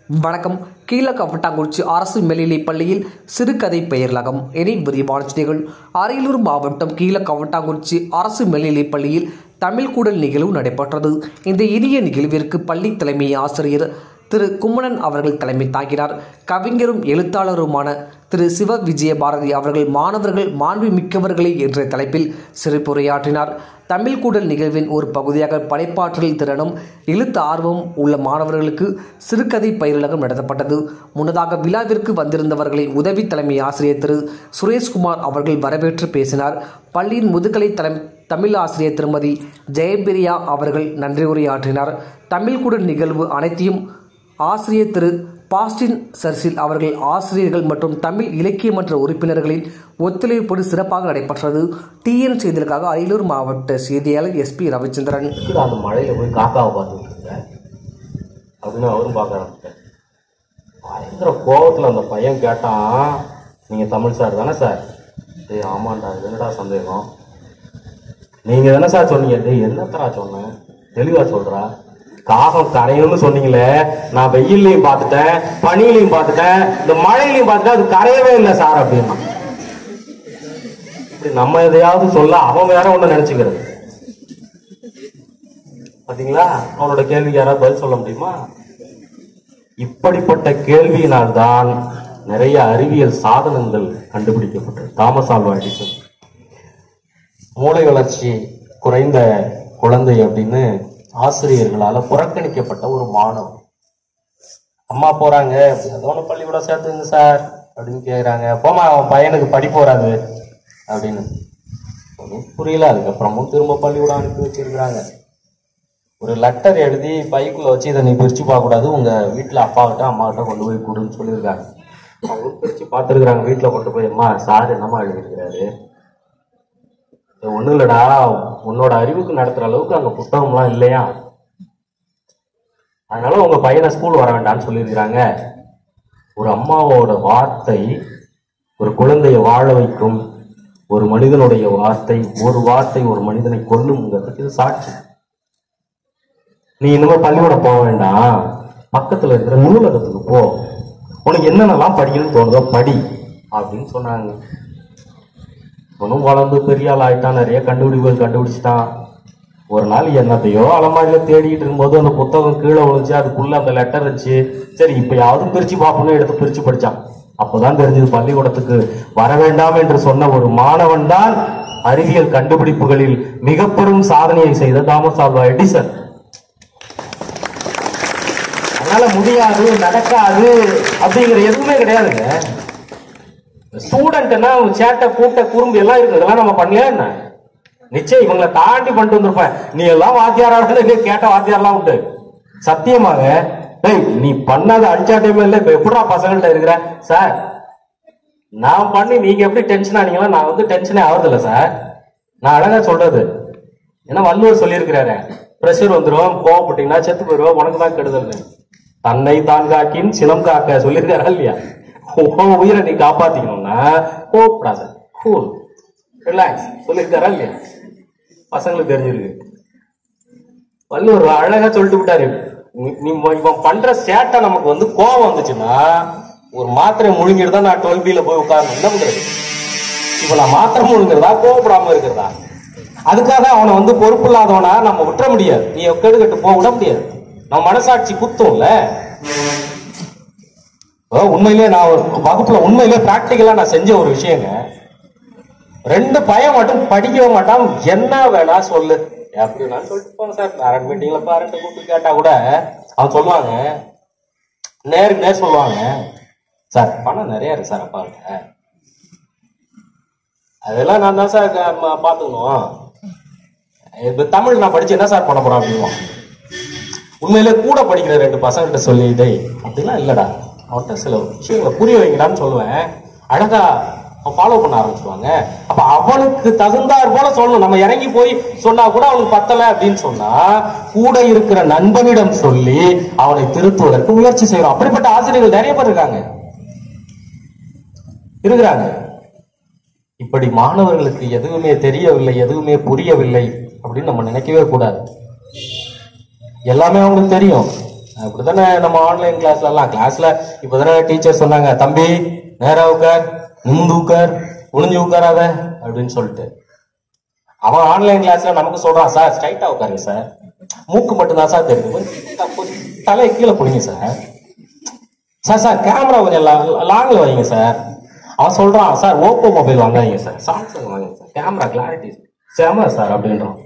வணக்கம் கீழக்கவட்டாங்குறிச்சி அரசு மேல்நிலைப் பள்ளியில் சிறுகதை பெயர்லகம் இணை விரிவான செய்திகள் அரியலூர் மாவட்டம் கீழக்கவட்டாங்குறிச்சி அரசு மேல்நிலைப் பள்ளியில் தமிழ் கூடல் நிகழ்வு நடைபெற்றது இந்த இனிய நிகழ்விற்கு பள்ளி தலைமை ஆசிரியர் திரு கும்மணன் அவர்கள் தலைமை தாங்கினார் கவிஞரும் எழுத்தாளருமான திரு சிவ விஜயபாரதி அவர்கள் மாணவர்கள் மாண்பு மிக்கவர்களே என்ற தலைப்பில் சிறப்புரையாற்றினார் தமிழ் கூடல் நிகழ்வின் ஒரு பகுதியாக படைப்பாற்றல் திறனும் எழுத்து ஆர்வம் உள்ள மாணவர்களுக்கு சிறுகதை பயிலகம் நடத்தப்பட்டது முன்னதாக விழாவிற்கு வந்திருந்தவர்களை உதவி தலைமை ஆசிரியர் திரு சுரேஷ்குமார் அவர்கள் வரவேற்று பேசினார் பள்ளியின் முதுகலை தலைமை தமிழ் ஆசிரியர் திருமதி ஜெயபிரியா அவர்கள் நன்றி உரையாற்றினார் தமிழ் கூடல் நிகழ்வு அனைத்தையும் ஆசிரியர் திரு பாஸ்டின் சர்சில் அவர்கள் ஆசிரியர்கள் மற்றும் தமிழ் இலக்கிய மன்ற உறுப்பினர்களின் ஒத்துழைப்போடு சிறப்பாக நடைபெற்றது டிஎன் செய்திகளுக்காக அரியலூர் மாவட்ட செய்தியாளர் எஸ்பி ரவிச்சந்திரன் இருக்குது அந்த மழையில போய் காக்காவை பார்த்துட்டு இருந்தேன் அப்படின்னு அவரும் பார்க்க ஆரம்பிச்சார் பயங்கர கோவத்தில் அந்த பையன் கேட்டான் நீங்கள் தமிழ் சார் தானே சார் டேய் ஆமாண்டா இது என்னடா சந்தேகம் நீங்கள் தானே சார் சொன்னீங்க டேய் என்னத்தடா சொன்னேன் தெளிவாக சொல்கிறா காகம் கரையும்னு சொன்னீங்களே நான் வெயில்லையும் பார்த்துட்டேன் பனியிலையும் பார்த்துட்டேன் இந்த மழையிலையும் பார்த்துட்டேன் அது கரையவே இல்லை சார் அப்படின்னா இப்படி நம்ம எதையாவது சொல்ல அவன் வேற ஒன்று நினச்சிக்கிறது பாத்தீங்களா அவனோட கேள்விக்கு யாராவது பதில் சொல்ல முடியுமா இப்படிப்பட்ட கேள்வியினால்தான் நிறைய அறிவியல் சாதனங்கள் கண்டுபிடிக்கப்பட்டது தாமஸ் ஆல்வா எடிசன் மூளை வளர்ச்சி குறைந்த குழந்தை அப்படின்னு ஆசிரியர்களால புறக்கணிக்கப்பட்ட ஒரு மாணவன் அம்மா போறாங்க ஏதோ ஒன்று பள்ளிக்கூடம் சேர்த்துங்க சார் அப்படின்னு கேக்குறாங்க போமா அவன் பையனுக்கு படிப்பு வராது அப்படின்னு ஒன்றும் புரியல அதுக்கப்புறமும் திரும்ப பள்ளிக்கூடம் அனுப்பி வச்சிருக்கிறாங்க ஒரு லெட்டர் எழுதி பைக்குள்ள வச்சு இதை நீ பிரிச்சு பார்க்க கூடாது உங்க வீட்டுல அப்பா கிட்ட அம்மா கிட்ட கொண்டு போய் கொடுன்னு சொல்லியிருக்காங்க அவங்களும் பிரிச்சு பார்த்துருக்குறாங்க வீட்டுல கொண்டு போய் அம்மா சார் என்னம்மா எழுதியிருக்கிறாரு இது ஒண்ணும் இல்லடா உன்னோட அறிவுக்கு நடத்துற அளவுக்கு அங்க புத்தகம்லாம் இல்லையா அதனால உங்க பையனை ஸ்கூல் வர வேண்டாம்னு சொல்லியிருக்கிறாங்க ஒரு அம்மாவோட வார்த்தை ஒரு குழந்தையை வாழ வைக்கும் ஒரு மனிதனுடைய வார்த்தை ஒரு வார்த்தை ஒரு மனிதனை கொல்லுங்கிறதுக்கு இது சாட்சி நீ இனிமே பள்ளிக்கூடம் போக வேண்டாம் பக்கத்துல இருக்கிற நூலகத்துக்கு போ உனக்கு என்னென்னலாம் படிக்கணும்னு தோணுதோ படி அப்படின்னு சொன்னாங்க இவனும் வளர்ந்து பெரிய ஆள் ஆயிட்டான் நிறைய கண்டுபிடிப்புகள் கண்டுபிடிச்சிட்டான் ஒரு நாள் என்னத்தையோ அலமாரியில தேடிட்டு இருக்கும்போது அந்த புத்தகம் கீழே விழுந்துச்சு அதுக்குள்ள அந்த லெட்டர் இருந்துச்சு சரி இப்பயாவது பிரிச்சு பார்ப்போம்னு எடுத்து பிரிச்சு படிச்சான் அப்போதான் தெரிஞ்சது பள்ளிக்கூடத்துக்கு வர வேண்டாம் என்று சொன்ன ஒரு மாணவன் தான் அறிவியல் கண்டுபிடிப்புகளில் மிக பெரும் சாதனையை செய்த தாமஸ் ஆல்வா எடிசன் அதனால முடியாது நடக்காது அப்படிங்கிற எதுவுமே கிடையாதுங்க ஸ்டூடெண்ட்னா சேட்டை கூட்ட குறும்பு எல்லாம் இருக்கு இதெல்லாம் நம்ம பண்ணலையா என்ன நிச்சயம் இவங்களை தாண்டி பண்ணிட்டு வந்திருப்பேன் நீ எல்லாம் வாத்தியாராக கேட்ட வாத்தியாரெல்லாம் உண்டு சத்தியமாக டேய் நீ பண்ணாத அடிச்சாட்டமே இல்லை இப்ப எப்படா பசங்கள்ட்ட இருக்கிற சார் நான் பண்ணி நீங்க எப்படி டென்ஷன் ஆனீங்களா நான் வந்து டென்ஷனே ஆகுறதில்ல சார் நான் அழகா சொல்றது ஏன்னா வள்ளுவர் சொல்லியிருக்கிறாரு ப்ரெஷர் வந்துடும் கோவப்பட்டீங்கன்னா செத்து போயிடுவோம் உனக்கு தான் கெடுதல் தன்னை தான் காக்கின் சினம் காக்க சொல்லியிருக்காரா இல்லையா உன் உயிரை நீ காப்பாத்திக்கணும்னா கோவப்படாத கூல் ரிலாக்ஸ் சொல்லியிருக்காரா இல்லையா பசங்களுக்கு தெரிஞ்சிருக்கு வள்ளுவர் அழகா சொல்லிட்டு விட்டாரு நீ- நீ இவன் பண்ற சேட்டை நமக்கு வந்து கோவம் வந்துச்சுன்னா ஒரு மாத்திரை முழுங்கிட்டு தான் நான் டுவெல் பில போய் உட்காரணும் என்ன பண்றது இப்ப நான் மாத்திரை முழுங்குறதா கோவப்படாம இருக்கிறதா அதுக்காக அவனை வந்து பொறுப்பு இல்லாதவனா நம்ம விட்டுற முடியாது நீ கெடுகட்டு போக விட முடியாது நம்ம மனசாட்சி குத்தும்ல இப்போ உண்மையிலேயே நான் ஒரு வகுப்புல உண்மையிலேயே பிராக்டிக்கலா நான் செஞ்ச ஒரு விஷயங்க ரெண்டு பையன் மட்டும் படிக்கவே மாட்டான் என்ன வேணா சொல்லு அப்படி நான் சொல்லிட்டு போனேன் சார் பேரண்ட் மீட்டிங்ல பேரண்ட் கூப்பிட்டு கேட்டா கூட அவன் சொல்லுவாங்க நேருக்கு நேர் சொல்லுவாங்க சார் பணம் நிறைய இருக்கு சார் அப்பாவுக்கு அதெல்லாம் நான் தான் சார் க- ம- பாத்துக்கணும் இப்ப தமிழ் நான் படிச்சு என்ன சார் பண்ண போறேன் அப்படின்வான் உண்மையிலே கூட படிக்கிற ரெண்டு பசங்கள்கிட்ட சொல்லி டேய் அப்படிலாம் இல்லடா அவன்கிட்ட சில விஷயங்களை புரிய வைங்கடான்னு சொல்லுவேன் அழகா ஃபாலோ பண்ண ஆரம்பிச்சுடுவாங்க அப்ப அவனுக்கு தகுந்தாற் போல சொல்லணும் நம்ம இறங்கி போய் சொன்னா கூட அவனுக்கு பத்தல அப்படின்னு சொன்னா கூட இருக்கிற நண்பனிடம் சொல்லி அவனை திருத்துவதற்கு முயற்சி செய்யறோம் அப்படிப்பட்ட ஆசிரியர்கள் நிறைய பேர் இருக்காங்க இருக்கிறாங்க இப்படி மாணவர்களுக்கு எதுவுமே தெரியவில்லை எதுவுமே புரியவில்லை அப்படின்னு நம்ம நினைக்கவே கூடாது எல்லாமே அவங்களுக்கு தெரியும் அப்படித்தானே நம்ம ஆன்லைன் கிளாஸ்ல எல்லாம் கிளாஸ்ல இப்பதானே டீச்சர் சொன்னாங்க தம்பி நேரா உட்கார் நிமிந்து உட்கார் குனிஞ்சு உட்காராத அப்படின்னு சொல்லிட்டு அவன் ஆன்லைன் கிளாஸ்ல நமக்கு சொல்றான் சார் ஸ்ட்ரைட்டா உட்காருங்க சார் மூக்கு மட்டும்தான் சார் தெரியுது கொஞ்சம் கொஞ்சம் தலையை கீழே பிடிங்க சார் சார் சார் கேமரா கொஞ்சம் லாங்கில் வைங்க சார் அவன் சொல்றான் சார் ஓப்போ மொபைல் வாங்காதீங்க சார் சாம்சங் வாங்குங்க சார் கேமரா கிளாரிட்டி செம சார் அப்படின்றான்